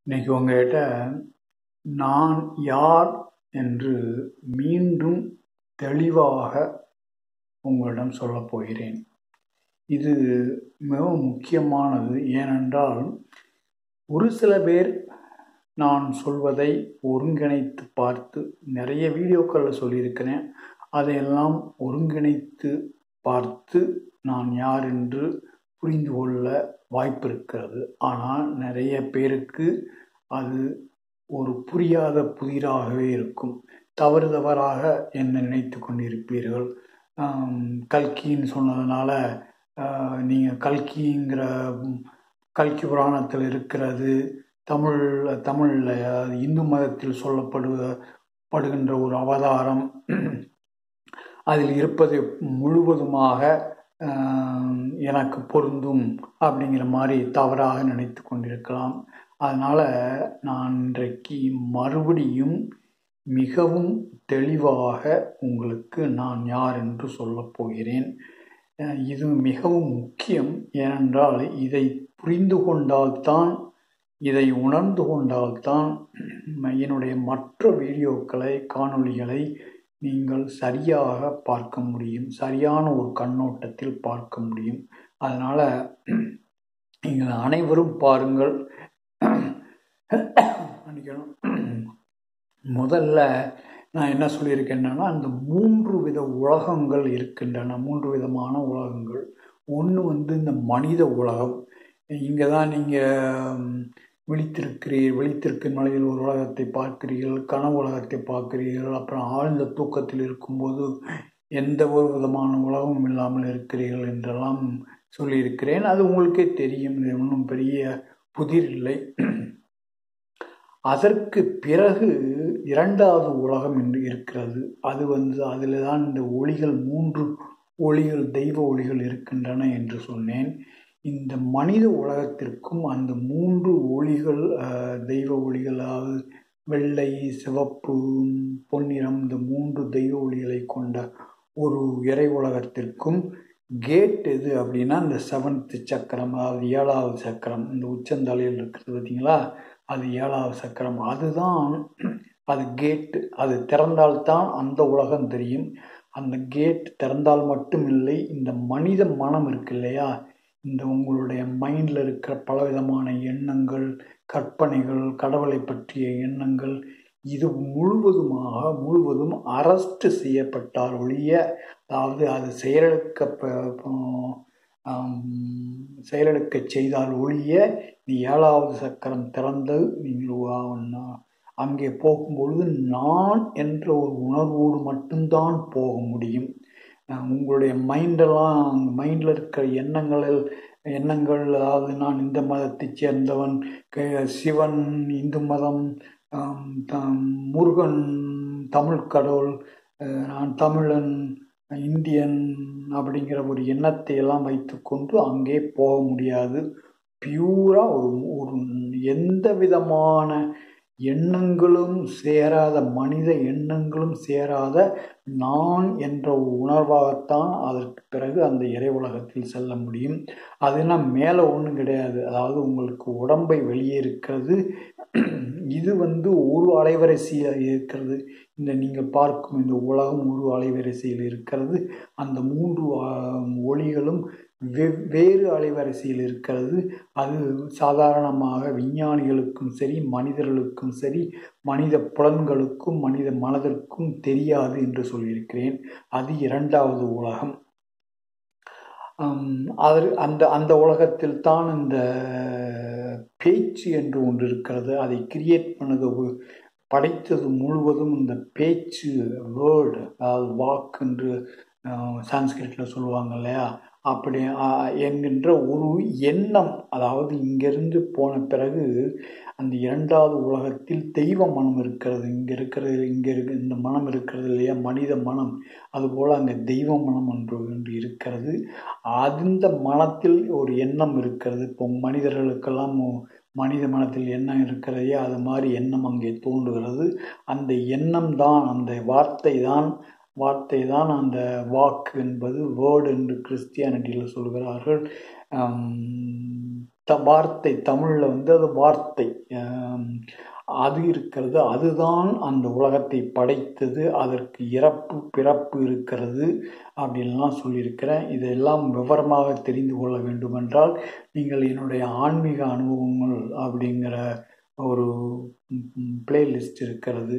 இன்னைக்கு உங்ககிட்ட நான் யார் என்று மீண்டும் தெளிவாக உங்களிடம் சொல்லப் போகிறேன் இது மிகவும் முக்கியமானது ஏனென்றால் ஒரு சில பேர் நான் சொல்வதை ஒருங்கிணைத்து பார்த்து நிறைய வீடியோக்களில் சொல்லியிருக்கிறேன் அதையெல்லாம் ஒருங்கிணைத்து பார்த்து நான் யார் என்று புரிந்து கொள்ள வாய்ப்பு இருக்கிறது ஆனால் நிறைய பேருக்கு அது ஒரு புரியாத புதிராகவே இருக்கும் தவறு தவறாக என்ன நினைத்து கொண்டிருப்பீர்கள் கல்கின்னு சொன்னதுனால நீங்கள் கல்கிங்கிற கல்கி புராணத்தில் இருக்கிறது தமிழ் தமிழில் இந்து மதத்தில் சொல்லப்படு படுகின்ற ஒரு அவதாரம் அதில் இருப்பது முழுவதுமாக எனக்கு பொருந்தும் அப்படிங்கிற மாதிரி தவறாக நினைத்து கொண்டிருக்கலாம் அதனால் நான் இன்றைக்கு மறுபடியும் மிகவும் தெளிவாக உங்களுக்கு நான் யார் என்று சொல்லப் போகிறேன் இது மிகவும் முக்கியம் ஏனென்றால் இதை புரிந்து கொண்டால்தான் இதை உணர்ந்து கொண்டால்தான் என்னுடைய மற்ற வீடியோக்களை காணொளிகளை நீங்கள் சரியாக பார்க்க முடியும் சரியான ஒரு கண்ணோட்டத்தில் பார்க்க முடியும் அதனால் நீங்கள் அனைவரும் பாருங்கள் முதல்ல நான் என்ன சொல்லியிருக்கேன்னா அந்த மூன்று வித உலகங்கள் இருக்கின்றன மூன்று விதமான உலகங்கள் ஒன்று வந்து இந்த மனித உலகம் இங்கே தான் நீங்கள் விழித்திருக்கிறீர்கள் விழித்திருக்கும் நிலையில் ஒரு உலகத்தை பார்க்கிறீர்கள் கனவு உலகத்தை பார்க்கிறீர்கள் அப்புறம் ஆழ்ந்த தூக்கத்தில் இருக்கும்போது எந்த ஒரு விதமான உலகமும் இல்லாமல் இருக்கிறீர்கள் என்றெல்லாம் சொல்லியிருக்கிறேன் அது உங்களுக்கே தெரியும் இது ஒன்றும் பெரிய புதிர் இல்லை அதற்கு பிறகு இரண்டாவது உலகம் என்று இருக்கிறது அது வந்து அதில் தான் இந்த ஒளிகள் மூன்று ஒளிகள் தெய்வ ஒளிகள் இருக்கின்றன என்று சொன்னேன் இந்த மனித உலகத்திற்கும் அந்த மூன்று ஒளிகள் தெய்வ ஒளிகள் அதாவது வெள்ளை சிவப்பு பொன்னிறம் இந்த மூன்று தெய்வ ஒளிகளை கொண்ட ஒரு இறை உலகத்திற்கும் கேட் எது அப்படின்னா இந்த செவன்த்து சக்கரம் அதாவது ஏழாவது சக்கரம் இந்த உச்சந்தலையில் இருக்கிறது பார்த்தீங்களா அது ஏழாவது சக்கரம் அதுதான் அது கேட்டு அது திறந்தால்தான் அந்த உலகம் தெரியும் அந்த கேட் திறந்தால் மட்டும் இல்லை இந்த மனித மனம் இருக்கு இல்லையா இந்த உங்களுடைய மைண்டில் இருக்கிற பலவிதமான எண்ணங்கள் கற்பனைகள் கடவுளை பற்றிய எண்ணங்கள் இது முழுவதுமாக முழுவதும் அரஸ்ட் செய்யப்பட்டால் ஒழிய அதாவது அது செயலிழக்க செயலிழக்க செய்தால் ஒழிய நீ ஏழாவது சக்கரம் திறந்து நீங்கள் அங்கே போகும்பொழுது நான் என்ற ஒரு உணர்வோடு மட்டும்தான் போக முடியும் உங்களுடைய மைண்டெல்லாம் மைண்டில் இருக்கிற எண்ணங்களில் எண்ணங்கள் அதாவது நான் இந்த மதத்தை சேர்ந்தவன் சிவன் இந்து மதம் முருகன் தமிழ் கடவுள் நான் தமிழன் இந்தியன் அப்படிங்கிற ஒரு எண்ணத்தை எல்லாம் வைத்துக்கொண்டு அங்கே போக முடியாது பியூராக ஒரு ஒரு எந்த விதமான எண்ணங்களும் சேராத மனித எண்ணங்களும் சேராத நான் என்ற உணர்வாகத்தான் அதற்கு பிறகு அந்த இறை உலகத்தில் செல்ல முடியும் அதுனா மேலே ஒன்றும் கிடையாது அதாவது உங்களுக்கு உடம்பை வெளியே இருக்கிறது இது வந்து ஒரு அலைவரிசையில் இருக்கிறது இந்த நீங்கள் பார்க்கும் இந்த உலகம் ஒரு அலைவரிசையில் இருக்கிறது அந்த மூன்று ஒளிகளும் வெவ்வேறு அலைவரிசையில் இருக்கிறது அது சாதாரணமாக விஞ்ஞானிகளுக்கும் சரி மனிதர்களுக்கும் சரி மனித புலன்களுக்கும் மனித மனதிற்கும் தெரியாது என்று சொல்லியிருக்கிறேன் அது இரண்டாவது உலகம் அது அந்த அந்த உலகத்தில் தான் இந்த பேச்சு என்று ஒன்று இருக்கிறது அதை கிரியேட் பண்ணது படைத்தது முழுவதும் இந்த பேச்சு வேர்டு அதாவது வாக் என்று சான்ஸ்கிரிட்டில் சொல்லுவாங்க இல்லையா அப்படி என்கின்ற ஒரு எண்ணம் அதாவது இங்கிருந்து போன பிறகு அந்த இரண்டாவது உலகத்தில் தெய்வ மனம் இருக்கிறது இங்கே இருக்கிறது இங்கே இருக்கு இந்த மனம் இருக்கிறது இல்லையா மனித மனம் அதுபோல் அங்கே தெய்வ மனம் ஒன்று ஒன்று இருக்கிறது அந்த மனத்தில் ஒரு எண்ணம் இருக்கிறது இப்போ மனிதர்களுக்கெல்லாம் மனித மனத்தில் எண்ணம் இருக்கிறதே அது மாதிரி எண்ணம் அங்கே தோன்றுகிறது அந்த எண்ணம் தான் அந்த வார்த்தை தான் வார்த்தை தான் அந்த வாக்கு என்பது வேர்டு என்று கிறிஸ்டியானிட்டியில் சொல்கிறார்கள் த வார்த்தை தமிழில் வந்து அது வார்த்தை அது இருக்கிறது அதுதான் அந்த உலகத்தை படைத்தது அதற்கு இறப்பு பிறப்பு இருக்கிறது அப்படின்லாம் சொல்லியிருக்கிறேன் இதெல்லாம் விவரமாக தெரிந்து கொள்ள வேண்டுமென்றால் நீங்கள் என்னுடைய ஆன்மீக அனுபவங்கள் அப்படிங்கிற ஒரு பிளேலிஸ்ட் இருக்கிறது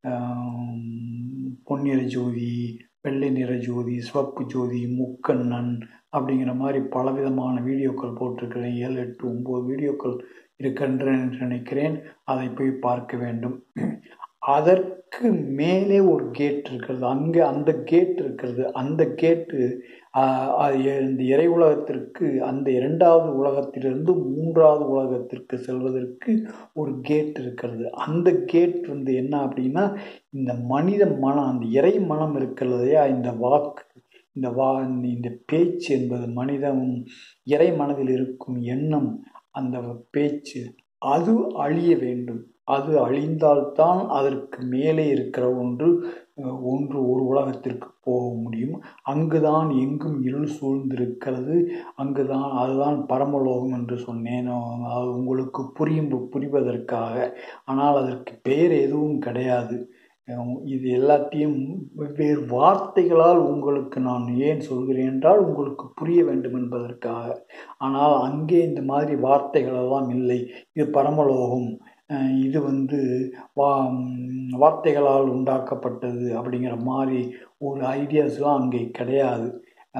பொன்னிற ஜோதி வெள்ளை நிற ஜோதி சிவப்பு ஜோதி முக்கண்ணன் அப்படிங்கிற மாதிரி பலவிதமான வீடியோக்கள் போட்டிருக்கிறேன் ஏழு எட்டு ஒம்பது வீடியோக்கள் இருக்கின்றன என்று நினைக்கிறேன் அதை போய் பார்க்க வேண்டும் அதற்கு மேலே ஒரு கேட் இருக்கிறது அங்கே அந்த கேட் இருக்கிறது அந்த கேட்டு இந்த இறை உலகத்திற்கு அந்த இரண்டாவது உலகத்திலிருந்து மூன்றாவது உலகத்திற்கு செல்வதற்கு ஒரு கேட் இருக்கிறது அந்த கேட் வந்து என்ன அப்படின்னா இந்த மனித மனம் அந்த இறை மனம் இருக்கிறதையா இந்த வாக்கு இந்த வா இந்த பேச்சு என்பது மனிதன் இறை மனதில் இருக்கும் எண்ணம் அந்த பேச்சு அது அழிய வேண்டும் அது அழிந்தால்தான் அதற்கு மேலே இருக்கிற ஒன்று ஒன்று ஒரு உலகத்திற்கு போக முடியும் அங்குதான் எங்கும் இருள் சூழ்ந்திருக்கிறது அங்குதான் அதுதான் பரமலோகம் என்று சொன்னேன் அது உங்களுக்கு புரியும் புரிவதற்காக ஆனால் அதற்கு பெயர் எதுவும் கிடையாது இது எல்லாத்தையும் வெவ்வேறு வார்த்தைகளால் உங்களுக்கு நான் ஏன் சொல்கிறேன் என்றால் உங்களுக்கு புரிய வேண்டும் என்பதற்காக ஆனால் அங்கே இந்த மாதிரி வார்த்தைகள் எல்லாம் இல்லை இது பரமலோகம் இது வந்து வா வார்த்தைகளால் உண்டாக்கப்பட்டது அப்படிங்கிற மாதிரி ஒரு ஐடியாஸ்லாம் அங்கே கிடையாது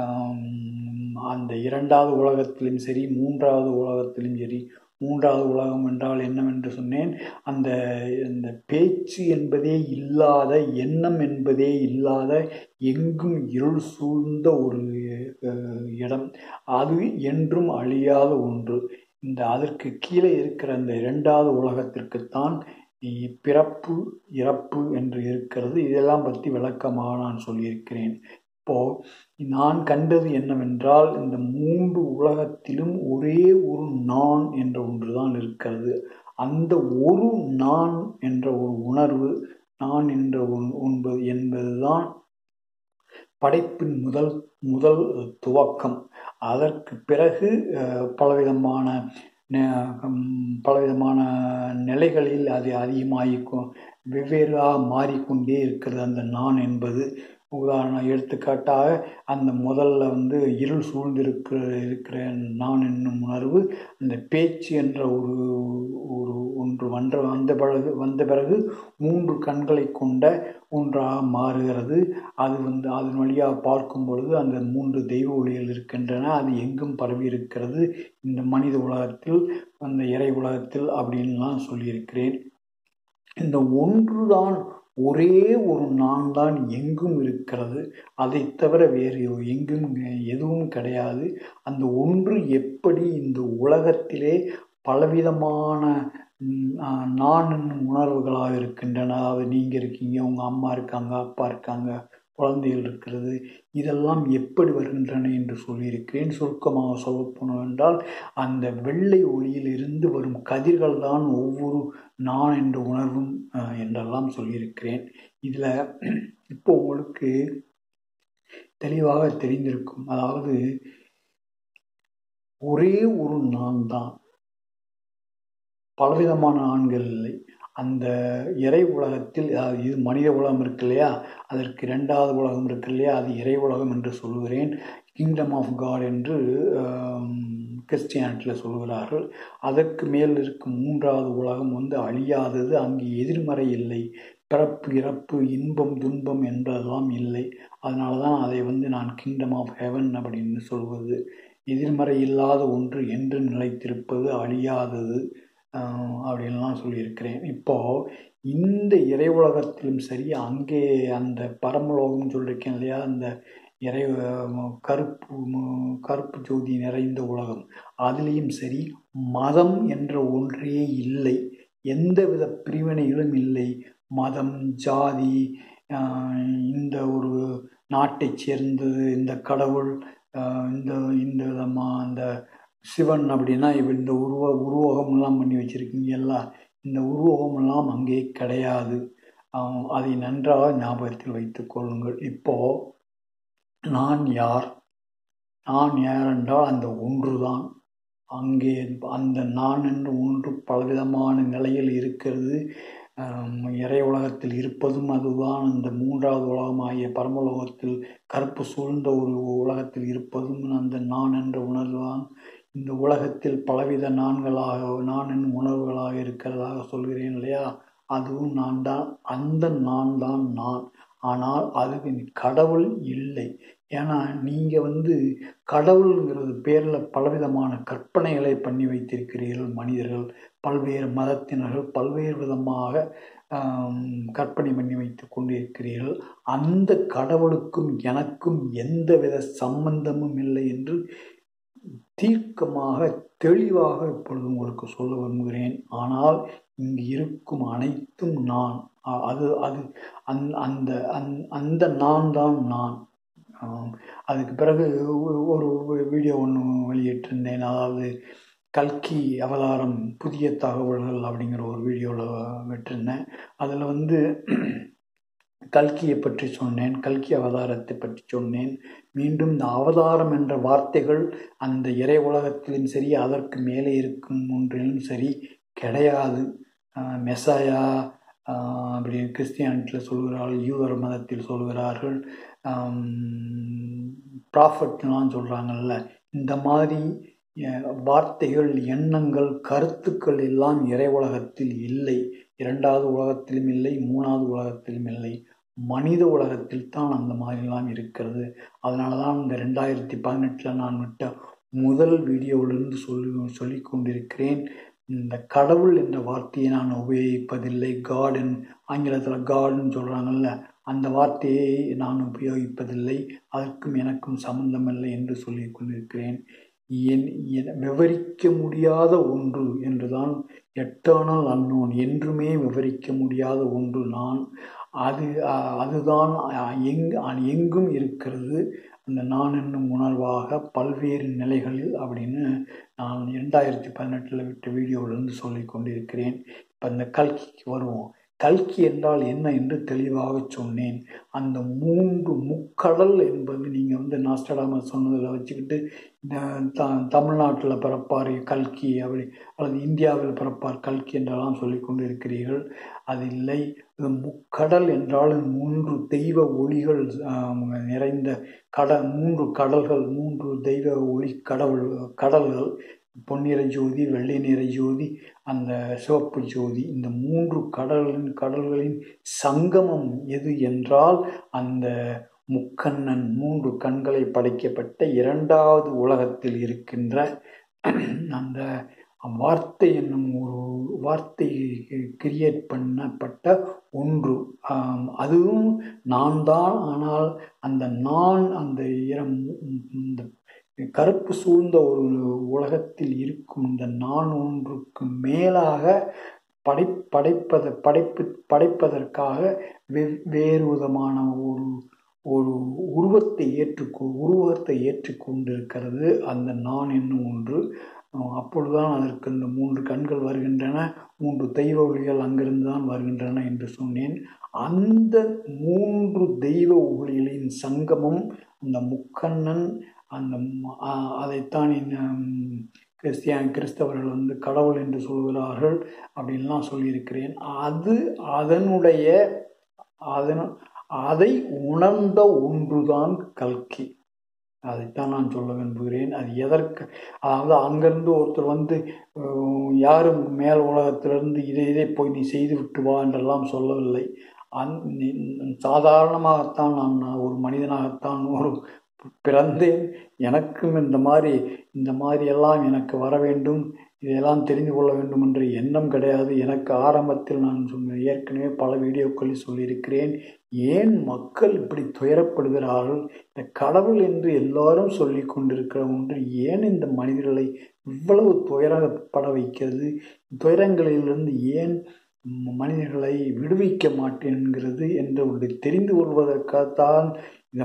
அந்த இரண்டாவது உலகத்திலும் சரி மூன்றாவது உலகத்திலும் சரி மூன்றாவது உலகம் என்றால் என்னவென்று சொன்னேன் அந்த இந்த பேச்சு என்பதே இல்லாத எண்ணம் என்பதே இல்லாத எங்கும் இருள் சூழ்ந்த ஒரு இடம் அது என்றும் அழியாத ஒன்று இந்த அதற்கு கீழே இருக்கிற அந்த இரண்டாவது உலகத்திற்குத்தான் பிறப்பு இறப்பு என்று இருக்கிறது இதெல்லாம் பற்றி விளக்கமாக நான் சொல்லியிருக்கிறேன் இப்போ நான் கண்டது என்னவென்றால் இந்த மூன்று உலகத்திலும் ஒரே ஒரு நான் என்ற ஒன்று தான் இருக்கிறது அந்த ஒரு நான் என்ற ஒரு உணர்வு நான் என்ற ஒன்பது என்பதுதான் படைப்பின் முதல் முதல் துவக்கம் அதற்கு பிறகு பலவிதமான பலவிதமான நிலைகளில் அது அதிகமாகிக்கும் வெவ்வேறாக மாறிக்கொண்டே இருக்கிறது அந்த நான் என்பது உதாரணம் எடுத்துக்காட்டாக அந்த முதல்ல வந்து இருள் சூழ்ந்திருக்கிற இருக்கிற நான் என்னும் உணர்வு அந்த பேச்சு என்ற ஒரு ஒரு ஒன்று வந்த வந்த பிறகு வந்த பிறகு மூன்று கண்களை கொண்ட ஒன்றாக மாறுகிறது அது வந்து அதன் வழியாக பார்க்கும் பொழுது அந்த மூன்று தெய்வ ஒளிகள் இருக்கின்றன அது எங்கும் பரவி இருக்கிறது இந்த மனித உலகத்தில் அந்த இறை உலகத்தில் அப்படின்லாம் சொல்லியிருக்கிறேன் இந்த ஒன்றுதான் ஒரே ஒரு நான் தான் எங்கும் இருக்கிறது அதை தவிர வேறு எங்கும் எதுவும் கிடையாது அந்த ஒன்று எப்படி இந்த உலகத்திலே பலவிதமான நான் என்னும் உணர்வுகளாக இருக்கின்றன அதாவது நீங்கள் இருக்கீங்க உங்கள் அம்மா இருக்காங்க அப்பா இருக்காங்க குழந்தைகள் இருக்கிறது இதெல்லாம் எப்படி வருகின்றன என்று சொல்லியிருக்கிறேன் சுருக்கமாக சொல்லப்போனோம் என்றால் அந்த வெள்ளை ஒளியிலிருந்து வரும் கதிர்கள் தான் ஒவ்வொரு நான் என்ற உணர்வும் என்றெல்லாம் சொல்லியிருக்கிறேன் இதில் இப்போ உங்களுக்கு தெளிவாக தெரிந்திருக்கும் அதாவது ஒரே ஒரு நான் தான் பலவிதமான ஆண்கள் இல்லை அந்த இறை உலகத்தில் இது மனித உலகம் இருக்கு இல்லையா அதற்கு இரண்டாவது உலகம் இருக்கு இல்லையா அது இறை உலகம் என்று சொல்கிறேன் கிங்டம் ஆஃப் காட் என்று கிறிஸ்டியானிட்டியில் சொல்கிறார்கள் அதற்கு மேல் இருக்கும் மூன்றாவது உலகம் வந்து அழியாதது அங்கு எதிர்மறை இல்லை பிறப்பு இறப்பு இன்பம் துன்பம் என்பதெல்லாம் இல்லை அதனால தான் அதை வந்து நான் கிங்டம் ஆஃப் ஹெவன் அப்படின்னு சொல்வது எதிர்மறை இல்லாத ஒன்று என்று நிலைத்திருப்பது அழியாதது அப்படின்லாம் சொல்லியிருக்கிறேன் இப்போது இந்த இறை உலகத்திலும் சரி அங்கே அந்த பரமலோகம்னு சொல்லியிருக்கேன் இல்லையா அந்த இறை கருப்பு கருப்பு ஜோதி நிறைந்த உலகம் அதுலேயும் சரி மதம் என்ற ஒன்றே இல்லை எந்தவித பிரிவினைகளும் இல்லை மதம் ஜாதி இந்த ஒரு நாட்டை சேர்ந்தது இந்த கடவுள் இந்த இந்த விதமாக அந்த சிவன் அப்படின்னா இந்த உருவ உருவகமெல்லாம் பண்ணி வச்சுருக்கீங்க எல்லாம் இந்த உருவகமெல்லாம் அங்கே கிடையாது அதை நன்றாக ஞாபகத்தில் வைத்துக் கொள்ளுங்கள் இப்போது நான் யார் நான் யார் என்றால் அந்த ஒன்று தான் அங்கே அந்த நான் என்று ஒன்று பலவிதமான நிலையில் இருக்கிறது இறை உலகத்தில் இருப்பதும் அதுதான் அந்த மூன்றாவது உலகமாகிய பரமலோகத்தில் கருப்பு சூழ்ந்த ஒரு உலகத்தில் இருப்பதும் அந்த நான் என்ற உணர்வுதான் இந்த உலகத்தில் பலவித நான்களாக நான் என்னும் உணர்வுகளாக இருக்கிறதாக சொல்கிறேன் இல்லையா அதுவும் நான் தான் அந்த நான் தான் நான் ஆனால் அதுக்கு கடவுள் இல்லை ஏன்னா நீங்கள் வந்து கடவுளுங்கிறது பேரில் பலவிதமான கற்பனைகளை பண்ணி வைத்திருக்கிறீர்கள் மனிதர்கள் பல்வேறு மதத்தினர்கள் பல்வேறு விதமாக கற்பனை பண்ணி வைத்து கொண்டிருக்கிறீர்கள் அந்த கடவுளுக்கும் எனக்கும் எந்தவித சம்பந்தமும் இல்லை என்று தீர்க்கமாக தெளிவாக இப்பொழுது உங்களுக்கு சொல்ல விரும்புகிறேன் ஆனால் இங்கு இருக்கும் அனைத்தும் நான் அது அது அந் அந்த அந் அந்த நான் தான் நான் அதுக்கு பிறகு ஒரு வீடியோ ஒன்று வெளியிட்டிருந்தேன் அதாவது கல்கி அவதாரம் புதிய தகவல்கள் அப்படிங்கிற ஒரு வீடியோவில் விட்டிருந்தேன் அதில் வந்து கல்கியை பற்றி சொன்னேன் கல்கி அவதாரத்தை பற்றி சொன்னேன் மீண்டும் இந்த அவதாரம் என்ற வார்த்தைகள் அந்த இறை உலகத்திலும் சரி அதற்கு மேலே இருக்கும் ஒன்றிலும் சரி கிடையாது மெசாயா அப்படி கிறிஸ்டியானிட்டியில் சொல்கிறார்கள் யூதர் மதத்தில் சொல்கிறார்கள் ப்ராஃபட்லாம் சொல்கிறாங்கல்ல இந்த மாதிரி வார்த்தைகள் எண்ணங்கள் கருத்துக்கள் எல்லாம் இறை உலகத்தில் இல்லை இரண்டாவது உலகத்திலும் இல்லை மூணாவது உலகத்திலும் இல்லை மனித உலகத்தில் தான் அந்த மாதிரிலாம் இருக்கிறது அதனால தான் இந்த ரெண்டாயிரத்தி பதினெட்டில் நான் விட்ட முதல் வீடியோவிலிருந்து சொல்லி சொல்லி கொண்டிருக்கிறேன் இந்த கடவுள் என்ற வார்த்தையை நான் உபயோகிப்பதில்லை கார்டன் ஆங்கிலத்தில் கார்டன் சொல்கிறாங்கல்ல அந்த வார்த்தையை நான் உபயோகிப்பதில்லை அதற்கும் எனக்கும் சம்பந்தமில்லை என்று சொல்லி கொண்டிருக்கிறேன் என் விவரிக்க முடியாத ஒன்று என்றுதான் எட்டர்னல் அன்னோன் என்றுமே விவரிக்க முடியாத ஒன்று நான் அது அதுதான் எங் எங்கும் இருக்கிறது அந்த நான் என்னும் உணர்வாக பல்வேறு நிலைகளில் அப்படின்னு நான் இரண்டாயிரத்தி பதினெட்டில் விட்ட வீடியோவிலிருந்து சொல்லி கொண்டிருக்கிறேன் இப்போ இந்த கல்கிக்கு வருவோம் கல்கி என்றால் என்ன என்று தெளிவாக சொன்னேன் அந்த மூன்று முக்கடல் என்பது நீங்கள் வந்து நாஸ்டடாம சொன்னதில் வச்சுக்கிட்டு த தமிழ்நாட்டில் பிறப்பார் கல்கி அப்படி அல்லது இந்தியாவில் பிறப்பார் கல்கி என்றெல்லாம் சொல்லி கொண்டு இருக்கிறீர்கள் அது இல்லை இது முக்கடல் என்றால் மூன்று தெய்வ ஒளிகள் நிறைந்த கடல் மூன்று கடல்கள் மூன்று தெய்வ ஒளி கடவுள் கடல்கள் பொன்னிற ஜோதி வெள்ளை நிற ஜோதி அந்த சிவப்பு ஜோதி இந்த மூன்று கடலின் கடல்களின் சங்கமம் எது என்றால் அந்த முக்கண்ணன் மூன்று கண்களை படைக்கப்பட்ட இரண்டாவது உலகத்தில் இருக்கின்ற அந்த வார்த்தை என்னும் ஒரு வார்த்தை கிரியேட் பண்ணப்பட்ட ஒன்று அதுவும் நான் தான் ஆனால் அந்த நான் அந்த இரம் இந்த கருப்பு சூழ்ந்த ஒரு உலகத்தில் இருக்கும் இந்த நான் ஒன்றுக்கு மேலாக படை படைப்பத படைப்பு படைப்பதற்காக வெ வேறு விதமான ஒரு ஒரு உருவத்தை ஏற்றுக்கொ உருவத்தை ஏற்றுக்கொண்டிருக்கிறது அந்த நான் என்னும் ஒன்று அப்பொழுதுதான் அதற்கு இந்த மூன்று கண்கள் வருகின்றன மூன்று தெய்வ ஒளிகள் அங்கிருந்து தான் வருகின்றன என்று சொன்னேன் அந்த மூன்று தெய்வ ஒளிகளின் சங்கமம் அந்த முக்கண்ணன் அந்த அதைத்தான் கிறிஸ்தியான் கிறிஸ்தவர்கள் வந்து கடவுள் என்று சொல்கிறார்கள் அப்படின்லாம் சொல்லியிருக்கிறேன் அது அதனுடைய அதன் அதை உணர்ந்த ஒன்றுதான் கல்கி அதைத்தான் நான் சொல்ல விரும்புகிறேன் அது எதற்கு அதாவது அங்கேருந்து ஒருத்தர் வந்து யாரும் மேல் உலகத்திலிருந்து இதை இதை போய் நீ செய்து விட்டு வா என்றெல்லாம் சொல்லவில்லை அந் சாதாரணமாகத்தான் நான் ஒரு மனிதனாகத்தான் ஒரு பிறந்தேன் எனக்கும் இந்த மாதிரி இந்த மாதிரி எல்லாம் எனக்கு வர வேண்டும் இதையெல்லாம் தெரிந்து கொள்ள வேண்டும் என்ற எண்ணம் கிடையாது எனக்கு ஆரம்பத்தில் நான் சொன்ன ஏற்கனவே பல வீடியோக்களில் சொல்லியிருக்கிறேன் ஏன் மக்கள் இப்படி துயரப்படுகிறார்கள் இந்த கடவுள் என்று எல்லாரும் சொல்லி கொண்டிருக்கிற ஒன்று ஏன் இந்த மனிதர்களை இவ்வளவு துயரப்பட வைக்கிறது துயரங்களிலிருந்து ஏன் மனிதர்களை விடுவிக்க மாட்டேன்கிறது என்று ஒன்று தெரிந்து கொள்வதற்காகத்தான் இந்த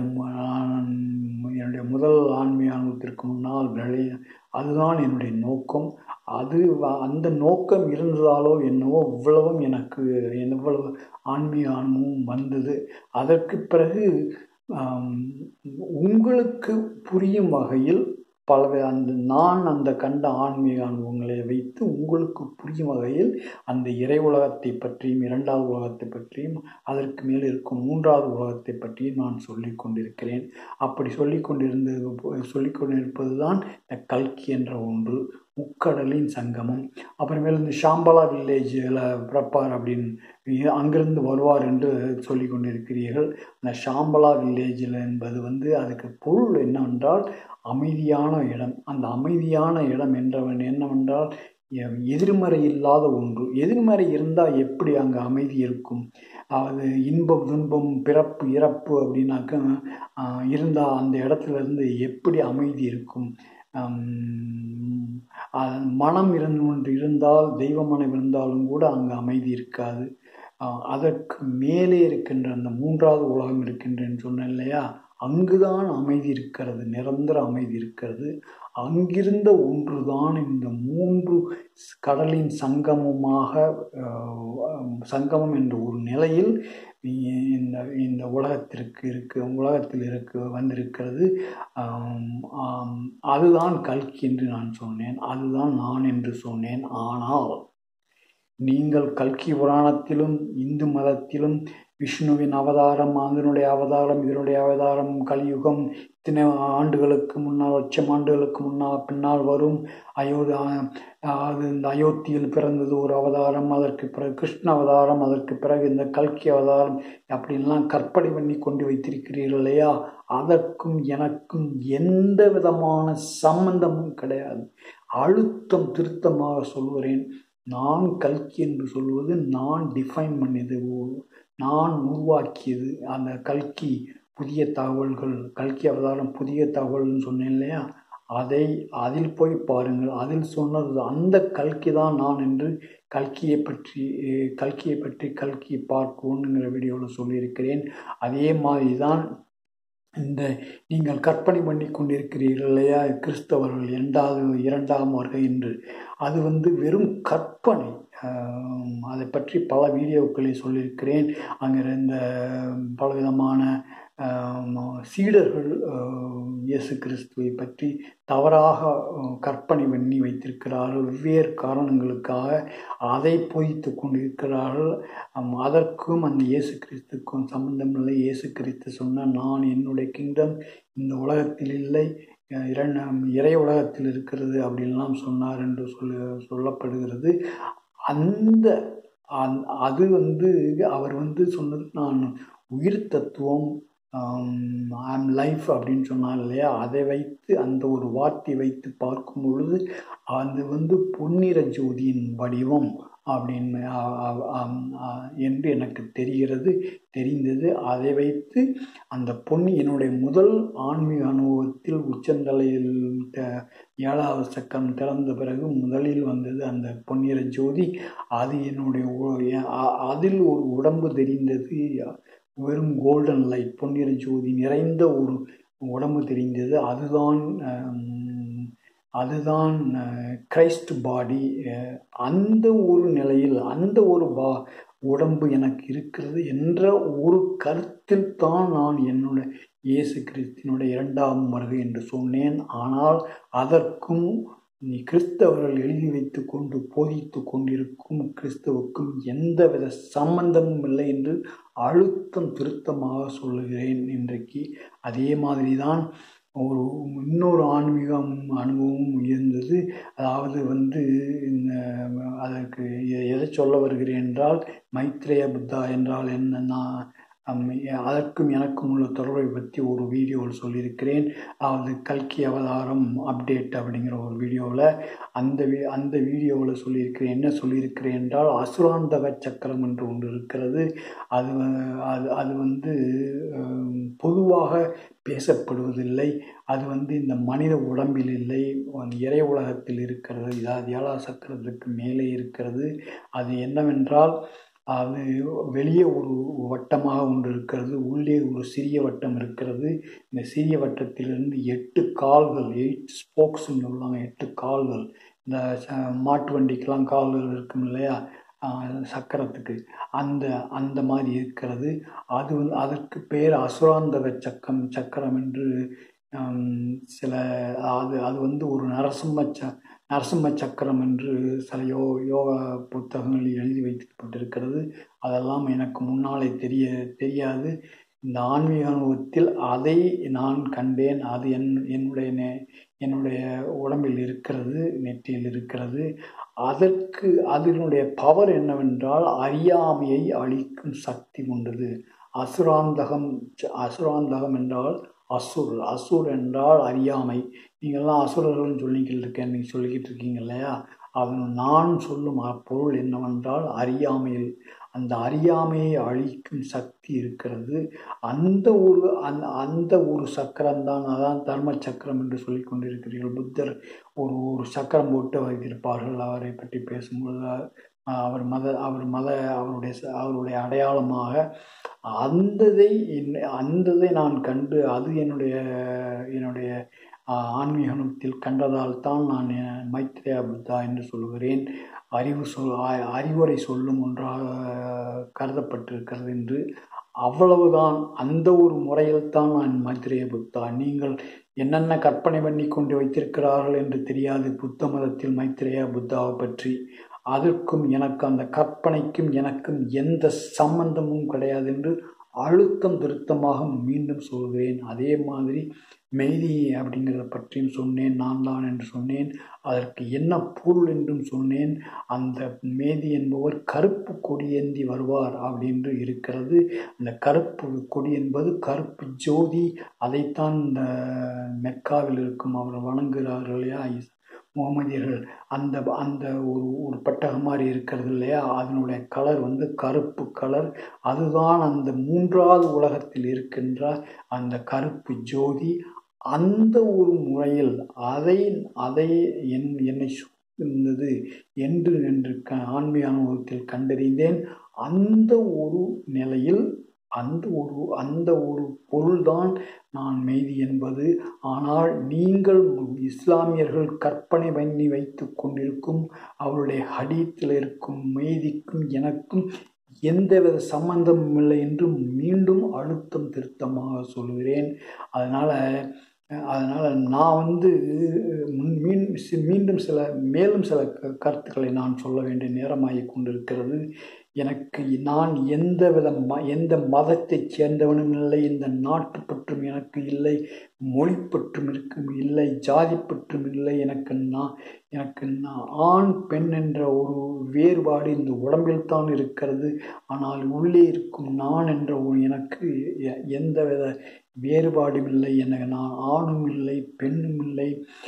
என்னுடைய முதல் ஆன்மீக அனுபவத்திற்கு முன்னால் விளைய அதுதான் என்னுடைய நோக்கம் அது அந்த நோக்கம் இருந்ததாலோ என்னவோ இவ்வளவும் எனக்கு எவ்வளவு ஆன்மீக அனுபவம் வந்தது அதற்கு பிறகு உங்களுக்கு புரியும் வகையில் பல அந்த நான் அந்த கண்ட ஆன்மீக அனுபவங்களை வைத்து உங்களுக்கு புரியும் வகையில் அந்த இறை உலகத்தை பற்றியும் இரண்டாவது உலகத்தை பற்றியும் அதற்கு மேல் இருக்கும் மூன்றாவது உலகத்தை பற்றியும் நான் சொல்லிக் கொண்டிருக்கிறேன் அப்படி சொல்லிக் கொண்டிருந்தது சொல்லிக் கொண்டிருப்பது தான் இந்த கல்கி என்ற ஒன்று முக்கடலின் சங்கமம் அப்புறமேல் இந்த ஷாம்பலா வில்லேஜில் பிறப்பார் அப்படின்னு அங்கிருந்து வருவார் என்று சொல்லி கொண்டிருக்கிறீர்கள் அந்த ஷாம்பலா வில்லேஜில் என்பது வந்து அதுக்கு பொருள் என்னவென்றால் அமைதியான இடம் அந்த அமைதியான இடம் என்றவன் என்னவென்றால் எதிர்மறை இல்லாத ஒன்று எதிர்மறை இருந்தால் எப்படி அங்கே அமைதி இருக்கும் அது இன்பம் துன்பம் பிறப்பு இறப்பு அப்படின்னாக்க இருந்தால் அந்த இடத்துல இருந்து எப்படி அமைதி இருக்கும் மனம் இருந்து இருந்தால் தெய்வ மனம் இருந்தாலும் கூட அங்கே அமைதி இருக்காது அதற்கு மேலே இருக்கின்ற அந்த மூன்றாவது உலகம் இருக்கின்றேன்னு சொன்னேன் இல்லையா அங்குதான் அமைதி இருக்கிறது நிரந்தர அமைதி இருக்கிறது அங்கிருந்த ஒன்றுதான் இந்த மூன்று கடலின் சங்கமமாக சங்கமம் என்ற ஒரு நிலையில் இந்த இந்த உலகத்திற்கு இருக்கு உலகத்தில் இருக்கு வந்திருக்கிறது அதுதான் கல்கி என்று நான் சொன்னேன் அதுதான் நான் என்று சொன்னேன் ஆனால் நீங்கள் கல்கி புராணத்திலும் இந்து மதத்திலும் விஷ்ணுவின் அவதாரம் அதனுடைய அவதாரம் இதனுடைய அவதாரம் கலியுகம் இத்தனை ஆண்டுகளுக்கு முன்னால் லட்சம் ஆண்டுகளுக்கு முன்னால் பின்னால் வரும் அயோத்தி அது இந்த அயோத்தியில் பிறந்தது ஒரு அவதாரம் அதற்கு பிறகு கிருஷ்ண அவதாரம் அதற்கு பிறகு இந்த கல்கி அவதாரம் அப்படின்லாம் கற்பனை பண்ணி கொண்டு வைத்திருக்கிறீர்கள் இல்லையா அதற்கும் எனக்கும் எந்த விதமான சம்பந்தமும் கிடையாது அழுத்தம் திருத்தமாக சொல்கிறேன் நான் கல்கி என்று சொல்வது நான் டிஃபைன் பண்ணியது நான் உருவாக்கியது அந்த கல்கி புதிய தகவல்கள் கல்கி அவதாரம் புதிய தகவல்னு சொன்னேன் இல்லையா அதை அதில் போய் பாருங்கள் அதில் சொன்னது அந்த கல்கி தான் நான் என்று கல்கியை பற்றி கல்கியை பற்றி கல்கி பார்ட் ஒன்றுங்கிற வீடியோவில் சொல்லியிருக்கிறேன் அதே மாதிரி தான் இந்த நீங்கள் கற்பனை பண்ணி கொண்டிருக்கிறீர்கள் இல்லையா கிறிஸ்தவர்கள் இரண்டாவது இரண்டாம் வருகை என்று அது வந்து வெறும் கற்பனை அதை பற்றி பல வீடியோக்களை சொல்லியிருக்கிறேன் அங்கே இருந்த பலவிதமான சீடர்கள் இயேசு கிறிஸ்துவை பற்றி தவறாக கற்பனை பண்ணி வைத்திருக்கிறார்கள் வெவ்வேறு காரணங்களுக்காக அதை பொய்த்து கொண்டிருக்கிறார்கள் அதற்கும் அந்த இயேசு கிறிஸ்துக்கும் சம்பந்தமில்லை இயேசு கிறிஸ்து சொன்ன நான் என்னுடைய கிங்டம் இந்த உலகத்தில் இல்லை இரண்டு இறை உலகத்தில் இருக்கிறது அப்படின்லாம் சொன்னார் என்று சொல்ல சொல்லப்படுகிறது அந்த அது வந்து அவர் வந்து சொன்னது நான் உயிர் தத்துவம் ஐம் லைஃப் அப்படின்னு சொன்னார் இல்லையா அதை வைத்து அந்த ஒரு வார்த்தை வைத்து பார்க்கும் பொழுது அது வந்து பொன்னிற ஜோதியின் வடிவம் அப்படின்னு என்று எனக்கு தெரிகிறது தெரிந்தது அதை வைத்து அந்த பொன்னி என்னுடைய முதல் ஆன்மீக அனுபவத்தில் உச்சந்தலையில் ஏழாவது சக்கரம் திறந்த பிறகு முதலில் வந்தது அந்த பொன்னிற ஜோதி அது என்னுடைய அதில் ஒரு உடம்பு தெரிந்தது வெறும் கோல்டன் லைட் பொன்னிற ஜோதி நிறைந்த ஒரு உடம்பு தெரிந்தது அதுதான் அதுதான் கிரைஸ்ட் பாடி அந்த ஒரு நிலையில் அந்த ஒரு பா உடம்பு எனக்கு இருக்கிறது என்ற ஒரு கருத்தில் தான் நான் என்னுடைய இயேசு கிறிஸ்தினுடைய இரண்டாம் வருகை என்று சொன்னேன் ஆனால் அதற்கும் நீ கிறிஸ்தவர்கள் எழுதி வைத்து கொண்டு போதித்து கொண்டிருக்கும் கிறிஸ்தவுக்கும் எந்தவித சம்பந்தமும் இல்லை என்று அழுத்தம் திருத்தமாக சொல்லுகிறேன் இன்றைக்கு அதே மாதிரி தான் ஒரு இன்னொரு ஆன்மீகம் அனுபவம் இருந்தது அதாவது வந்து இந்த அதற்கு எதை சொல்ல வருகிறேன் என்றால் மைத்ரேய புத்தா என்றால் என்னன்னா அதற்கும் எனக்கும் உள்ள தொடர்பை பற்றி ஒரு வீடியோவில் சொல்லியிருக்கிறேன் அதாவது கல்கி அவதாரம் அப்டேட் அப்படிங்கிற ஒரு வீடியோவில் அந்த அந்த வீடியோவில் சொல்லியிருக்கிறேன் என்ன சொல்லியிருக்கிறேன் என்றால் அசுராந்தக சக்கரம் என்று ஒன்று இருக்கிறது அது அது அது வந்து பொதுவாக பேசப்படுவதில்லை அது வந்து இந்த மனித உடம்பில் இல்லை இறை உலகத்தில் இருக்கிறது இதாவது ஏழா சக்கரத்துக்கு மேலே இருக்கிறது அது என்னவென்றால் அது வெளியே ஒரு வட்டமாக ஒன்று இருக்கிறது உள்ளே ஒரு சிறிய வட்டம் இருக்கிறது இந்த சிறிய வட்டத்திலிருந்து எட்டு கால்கள் எயிட் ஸ்போக்ஸ்ன்னு சொல்லுவாங்க எட்டு கால்கள் இந்த மாட்டு வண்டிக்கெலாம் கால்கள் இருக்கும் இல்லையா சக்கரத்துக்கு அந்த அந்த மாதிரி இருக்கிறது அது வந்து அதற்கு பேர் அசுராந்தக சக்கம் சக்கரம் என்று சில அது அது வந்து ஒரு நரசிம்ம ச நரசிம்ம சக்கரம் என்று சில யோ யோகா புத்தகங்களில் எழுதி வைக்கப்பட்டிருக்கிறது அதெல்லாம் எனக்கு முன்னாலே தெரிய தெரியாது இந்த ஆன்மீக அனுபவத்தில் அதை நான் கண்டேன் அது என் என்னுடைய நே என்னுடைய உடம்பில் இருக்கிறது நெற்றியில் இருக்கிறது அதற்கு அதனுடைய பவர் என்னவென்றால் அறியாமையை அழிக்கும் சக்தி கொண்டது அசுராந்தகம் அசுராந்தகம் என்றால் அசுர் அசுர் என்றால் அறியாமை நீங்கள்லாம் அசுரர்கள்னு சொல்லிக்கிட்டு இருக்கேன் நீங்கள் சொல்லிக்கிட்டு இருக்கீங்க இல்லையா அவன் நான் சொல்லும் பொருள் என்னவென்றால் அறியாமையில் அந்த அறியாமையை அழிக்கும் சக்தி இருக்கிறது அந்த ஒரு அந்த அந்த ஒரு சக்கரம் தான் அதான் தர்ம சக்கரம் என்று சொல்லி கொண்டிருக்கிறீர்கள் புத்தர் ஒரு ஒரு சக்கரம் போட்டு வைத்திருப்பார்கள் அவரை பற்றி பேசும்பொழுது அவர் மத அவர் மத அவருடைய அவருடைய அடையாளமாக அந்ததை அந்ததை நான் கண்டு அது என்னுடைய என்னுடைய ஆன்மீகத்தில் கண்டதால் தான் நான் மைத்ரேயா புத்தா என்று சொல்கிறேன் அறிவு சொல் அறிவுரை சொல்லும் ஒன்றாக கருதப்பட்டிருக்கிறது என்று அவ்வளவுதான் அந்த ஒரு முறையில் தான் நான் மைத்ரேய புத்தா நீங்கள் என்னென்ன கற்பனை பண்ணி கொண்டு வைத்திருக்கிறார்கள் என்று தெரியாது புத்த மதத்தில் மைத்ரேயா புத்தாவை பற்றி அதற்கும் எனக்கு அந்த கற்பனைக்கும் எனக்கும் எந்த சம்பந்தமும் கிடையாது என்று அழுத்தம் திருத்தமாக மீண்டும் சொல்கிறேன் அதே மாதிரி மெய்தி அப்படிங்கிறத பற்றியும் சொன்னேன் நான் தான் என்று சொன்னேன் அதற்கு என்ன பொருள் என்றும் சொன்னேன் அந்த மேதி என்பவர் கருப்பு கொடியேந்தி வருவார் அப்படின்று இருக்கிறது அந்த கருப்பு கொடி என்பது கருப்பு ஜோதி அதைத்தான் இந்த மெக்காவில் இருக்கும் அவர் வணங்குகிறார்கள் இல்லையா முகமதியர்கள் அந்த அந்த ஒரு ஒரு பட்டகம் மாதிரி இருக்கிறது இல்லையா அதனுடைய கலர் வந்து கருப்பு கலர் அதுதான் அந்த மூன்றாவது உலகத்தில் இருக்கின்ற அந்த கருப்பு ஜோதி அந்த ஒரு முறையில் அதை அதை என் என்னை இருந்தது என்று என்று க ஆன்மீக அனுபவத்தில் கண்டறிந்தேன் அந்த ஒரு நிலையில் அந்த ஒரு அந்த ஒரு பொருள்தான் நான் மெய்தி என்பது ஆனால் நீங்கள் இஸ்லாமியர்கள் கற்பனை பண்ணி வைத்து கொண்டிருக்கும் அவருடைய ஹடீத்தில் இருக்கும் மெய்திக்கும் எனக்கும் எந்தவித சம்பந்தமும் இல்லை என்று மீண்டும் அழுத்தம் திருத்தமாக சொல்கிறேன் அதனால் அதனால் நான் வந்து மீன் மீண்டும் சில மேலும் சில கருத்துக்களை நான் சொல்ல வேண்டிய நேரமாகி கொண்டிருக்கிறது எனக்கு நான் எந்த வித ம எந்த மதத்தைச் சேர்ந்தவனும் இல்லை இந்த நாட்டு பற்றும் எனக்கு இல்லை மொழி பற்றும் இருக்கும் இல்லை ஜாதி பற்றும் இல்லை எனக்கு நான் எனக்கு நான் ஆண் பெண் என்ற ஒரு வேறுபாடு இந்த உடம்பில் தான் இருக்கிறது ஆனால் உள்ளே இருக்கும் நான் என்ற ஒரு எனக்கு எந்த வித வேறுபாடும் இல்லை எனக்கு நான் ஆணும் இல்லை பெண்ணும் இல்லை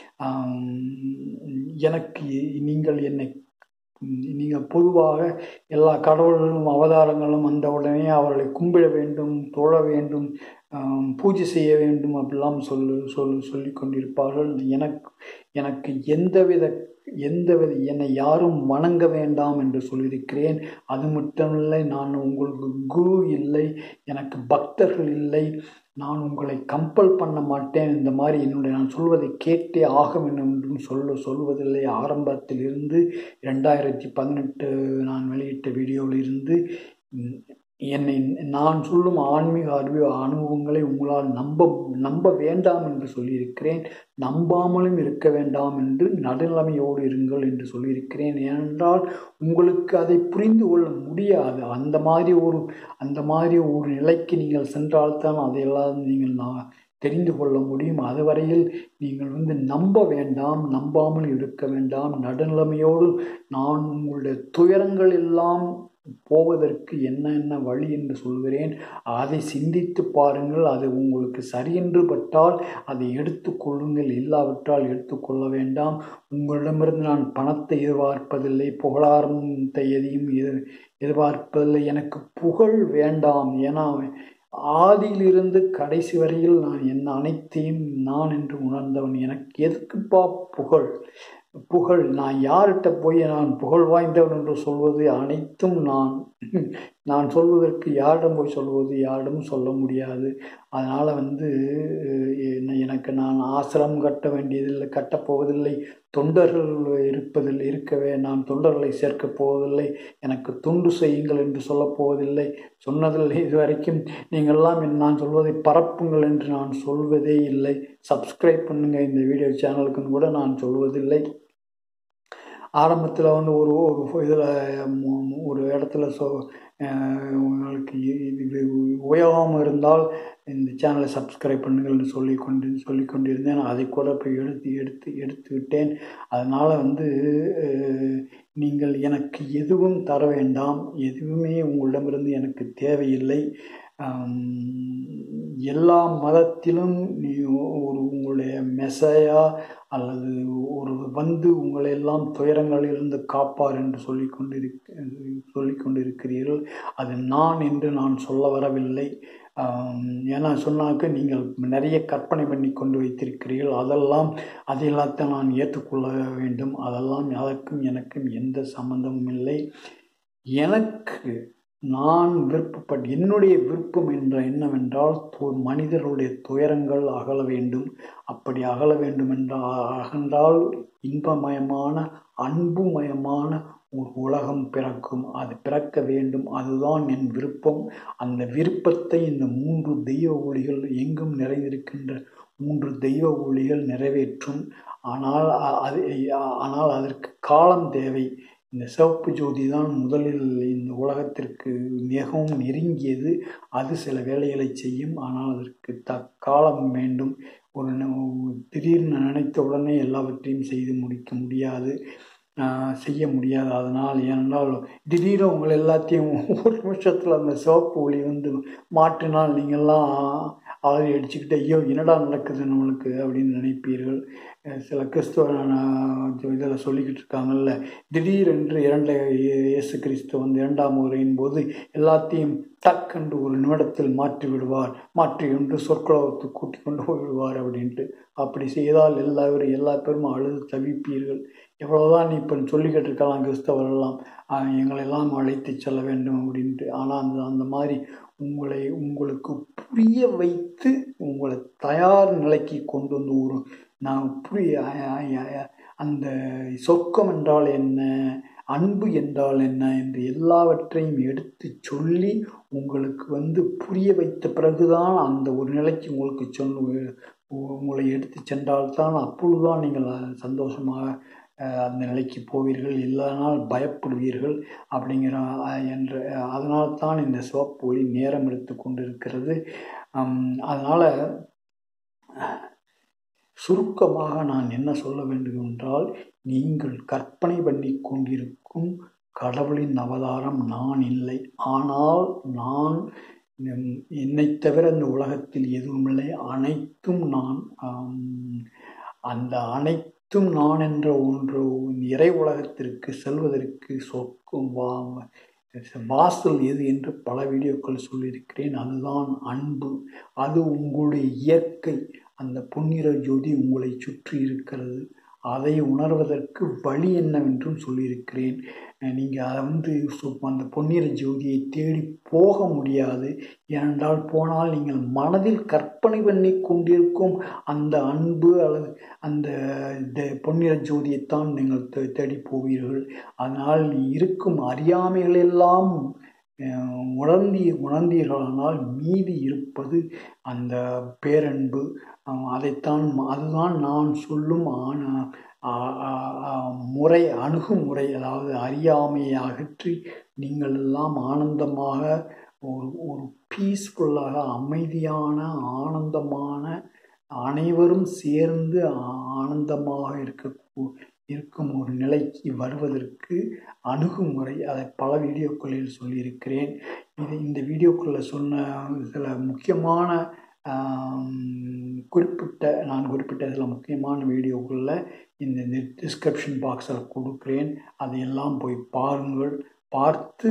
எனக்கு நீங்கள் என்னை நீங்கள் பொதுவாக எல்லா கடவுள்களும் அவதாரங்களும் வந்த உடனே அவர்களை கும்பிட வேண்டும் தொழ வேண்டும் பூஜை செய்ய வேண்டும் அப்படிலாம் சொல்லு சொல் சொல்லி கொண்டிருப்பார்கள் எனக்கு எனக்கு எந்தவித எந்தவித என்னை யாரும் வணங்க வேண்டாம் என்று சொல்லியிருக்கிறேன் அது மட்டுமில்லை நான் உங்களுக்கு குரு இல்லை எனக்கு பக்தர்கள் இல்லை நான் உங்களை கம்பல் பண்ண மாட்டேன் இந்த மாதிரி என்னுடைய நான் சொல்வதை கேட்டே ஆக வேண்டும் என்றும் சொல்ல சொல்வதில்லை ஆரம்பத்தில் இருந்து ரெண்டாயிரத்தி பதினெட்டு நான் வெளியிட்ட வீடியோவில் இருந்து என்னை நான் சொல்லும் ஆன்மீக அறிவு அனுபவங்களை உங்களால் நம்ப நம்ப வேண்டாம் என்று சொல்லியிருக்கிறேன் நம்பாமலும் இருக்க வேண்டாம் என்று நடுநிலைமையோடு இருங்கள் என்று சொல்லியிருக்கிறேன் ஏனென்றால் உங்களுக்கு அதை புரிந்து கொள்ள முடியாது அந்த மாதிரி ஒரு அந்த மாதிரி ஒரு நிலைக்கு நீங்கள் சென்றால்தான் அதையெல்லாம் நீங்கள் நான் தெரிந்து கொள்ள முடியும் அதுவரையில் நீங்கள் வந்து நம்ப வேண்டாம் நம்பாமல் இருக்க வேண்டாம் நடுநிலைமையோடு நான் உங்களுடைய துயரங்கள் எல்லாம் போவதற்கு என்ன என்ன வழி என்று சொல்கிறேன் அதை சிந்தித்து பாருங்கள் அது உங்களுக்கு சரியென்று பட்டால் அதை எடுத்துக்கொள்ளுங்கள் இல்லாவிட்டால் எடுத்துக்கொள்ள வேண்டாம் உங்களிடமிருந்து நான் பணத்தை எதிர்பார்ப்பதில்லை புகழாரத்தை எதையும் எதிர் எதிர்பார்ப்பதில்லை எனக்கு புகழ் வேண்டாம் ஏன்னா ஆதியிலிருந்து கடைசி வரையில் நான் என்ன அனைத்தையும் நான் என்று உணர்ந்தவன் எனக்கு எதுக்குப்பா புகழ் புகழ் நான் யார்கிட்ட போய் நான் புகழ் வாய்ந்தவன் என்று சொல்வது அனைத்தும் நான் நான் சொல்வதற்கு யாரிடம் போய் சொல்வது யாரிடம் சொல்ல முடியாது அதனால் வந்து எனக்கு நான் ஆசிரம் கட்ட வேண்டியதில்லை கட்டப்போவதில்லை தொண்டர்கள் இருப்பதில் இருக்கவே நான் தொண்டர்களை சேர்க்கப் போவதில்லை எனக்கு தொண்டு செய்யுங்கள் என்று சொல்லப் போவதில்லை சொன்னதில்லை இதுவரைக்கும் நீங்கள்லாம் நான் சொல்வதை பரப்புங்கள் என்று நான் சொல்வதே இல்லை சப்ஸ்கிரைப் பண்ணுங்கள் இந்த வீடியோ சேனலுக்குன்னு கூட நான் சொல்வதில்லை ஆரம்பத்தில் வந்து ஒரு ஒரு இதில் ஒரு இடத்துல சொ உங்களுக்கு இது உபயோகம் இருந்தால் இந்த சேனலை சப்ஸ்கிரைப் பண்ணுங்கள்னு சொல்லி கொண்டு சொல்லி கொண்டிருந்தேன் அதை கூட போய் எடுத்து எடுத்து எடுத்து விட்டேன் அதனால் வந்து நீங்கள் எனக்கு எதுவும் தர வேண்டாம் எதுவுமே உங்களிடமிருந்து எனக்கு தேவையில்லை எல்லா மதத்திலும் நீ ஒரு உங்களுடைய மெசையா அல்லது ஒரு வந்து உங்களை எல்லாம் துயரங்களிலிருந்து காப்பார் என்று சொல்லி கொண்டிருக்க சொல்லி கொண்டிருக்கிறீர்கள் அது நான் என்று நான் சொல்ல வரவில்லை ஏன்னா சொன்னாக்க நீங்கள் நிறைய கற்பனை பண்ணி கொண்டு வைத்திருக்கிறீர்கள் அதெல்லாம் அதையெல்லாத்தான் நான் ஏற்றுக்கொள்ள வேண்டும் அதெல்லாம் அதற்கும் எனக்கும் எந்த சம்பந்தமும் இல்லை எனக்கு நான் விருப்பப்பட் என்னுடைய விருப்பம் என்ற என்னவென்றால் மனிதர்களுடைய துயரங்கள் அகல வேண்டும் அப்படி அகல வேண்டும் என்றால் அகன்றால் இன்பமயமான அன்புமயமான ஒரு உலகம் பிறக்கும் அது பிறக்க வேண்டும் அதுதான் என் விருப்பம் அந்த விருப்பத்தை இந்த மூன்று தெய்வ ஒளிகள் எங்கும் நிறைந்திருக்கின்ற மூன்று தெய்வ ஒளிகள் நிறைவேற்றும் ஆனால் அது ஆனால் அதற்கு காலம் தேவை இந்த சிவப்பு ஜோதி தான் முதலில் இந்த உலகத்திற்கு மிகவும் நெருங்கியது அது சில வேலைகளை செய்யும் ஆனால் அதற்கு த காலம் வேண்டும் ஒரு திடீர்னு நினைத்த உடனே எல்லாவற்றையும் செய்து முடிக்க முடியாது செய்ய முடியாது அதனால் ஏனென்றால் திடீர்னு உங்களை எல்லாத்தையும் ஒரு நிமிஷத்தில் அந்த சிவப்பு ஒளி வந்து மாற்றினால் நீங்கள்லாம் ஆதி அடிச்சுக்கிட்டு ஐயோ என்னடா நடக்குது நம்மளுக்கு அப்படின்னு நினைப்பீர்கள் சில கிறிஸ்துவ இதில் சொல்லிக்கிட்டு இருக்காங்கல்ல திடீரென்று இரண்டை இயேசு கிறிஸ்து வந்து இரண்டாம் முறையின் போது எல்லாத்தையும் டக்கென்று ஒரு நிமிடத்தில் மாற்றி விடுவார் மாற்றி கொண்டு சொற்குலவத்தை கூட்டி கொண்டு போய் விடுவார் அப்படின்ட்டு அப்படி செய்தால் எல்லாரும் எல்லா பேரும் அழுது தவிப்பீர்கள் எவ்வளோதான் நீ இப்போ சொல்லிக்கிட்டு இருக்கலாம் கிறிஸ்தவரெல்லாம் எங்களெல்லாம் அழைத்து செல்ல வேண்டும் அப்படின்ட்டு ஆனால் அந்த அந்த மாதிரி உங்களை உங்களுக்கு புரிய வைத்து உங்களை தயார் நிலைக்கு கொண்டு வந்து ஒரு நான் புரிய அந்த சொர்க்கம் என்றால் என்ன அன்பு என்றால் என்ன என்று எல்லாவற்றையும் எடுத்து சொல்லி உங்களுக்கு வந்து புரிய வைத்த பிறகுதான் அந்த ஒரு நிலைக்கு உங்களுக்கு சொல்லு உங்களை எடுத்து சென்றால்தான் அப்பொழுதுதான் நீங்கள் சந்தோஷமாக அந்த நிலைக்கு போவீர்கள் இல்லைனால் பயப்படுவீர்கள் அப்படிங்கிற என்ற அதனால் தான் இந்த சிவப்பு ஒளி நேரம் எடுத்து கொண்டிருக்கிறது அதனால் சுருக்கமாக நான் என்ன சொல்ல வேண்டும் என்றால் நீங்கள் கற்பனை பண்ணி கொண்டிருக்கும் கடவுளின் அவதாரம் நான் இல்லை ஆனால் நான் என்னை தவிர இந்த உலகத்தில் எதுவுமில்லை அனைத்தும் நான் அந்த அனைத்தும் நான் என்ற ஒன்று இறை உலகத்திற்கு செல்வதற்கு சொர்க்கம் வாசல் எது என்று பல வீடியோக்கள் சொல்லியிருக்கிறேன் அதுதான் அன்பு அது உங்களுடைய இயற்கை அந்த பொன்னிற ஜோதி உங்களை சுற்றி இருக்கிறது அதை உணர்வதற்கு வழி என்னவென்றும் சொல்லியிருக்கிறேன் நீங்கள் அதை வந்து அந்த பொன்னிற ஜோதியை தேடி போக முடியாது ஏனென்றால் போனால் நீங்கள் மனதில் கற்பனை பண்ணி கொண்டிருக்கும் அந்த அன்பு அல்லது அந்த பொன்னிற ஜோதியைத்தான் நீங்கள் தேடி போவீர்கள் அதனால் இருக்கும் அறியாமைகளெல்லாம் உணர்ந்தி உணர்ந்தீர்களானால் மீதி இருப்பது அந்த பேரன்பு அதைத்தான் அதுதான் நான் சொல்லும் முறை அணுகுமுறை அதாவது அறியாமையை அகற்றி நீங்கள் எல்லாம் ஆனந்தமாக ஒரு ஒரு பீஸ்ஃபுல்லாக அமைதியான ஆனந்தமான அனைவரும் சேர்ந்து ஆனந்தமாக இருக்க இருக்கும் ஒரு நிலைக்கு வருவதற்கு அணுகுமுறை அதை பல வீடியோக்களில் சொல்லியிருக்கிறேன் இது இந்த வீடியோக்களில் சொன்ன சில முக்கியமான குறிப்பிட்ட நான் குறிப்பிட்ட சில முக்கியமான வீடியோக்களில் இந்த டிஸ்கிரிப்ஷன் பாக்ஸில் கொடுக்குறேன் அதையெல்லாம் போய் பாருங்கள் பார்த்து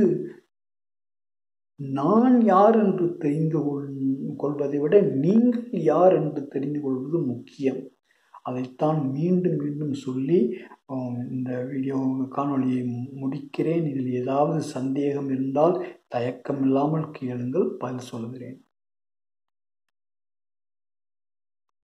நான் யார் என்று தெரிந்து கொள் கொள்வதை விட நீங்கள் யார் என்று தெரிந்து கொள்வது முக்கியம் அதைத்தான் மீண்டும் மீண்டும் சொல்லி இந்த வீடியோ காணொலியை முடிக்கிறேன் இதில் ஏதாவது சந்தேகம் இருந்தால் தயக்கம் இல்லாமல் கேளுங்கள் பதில் சொல்கிறேன்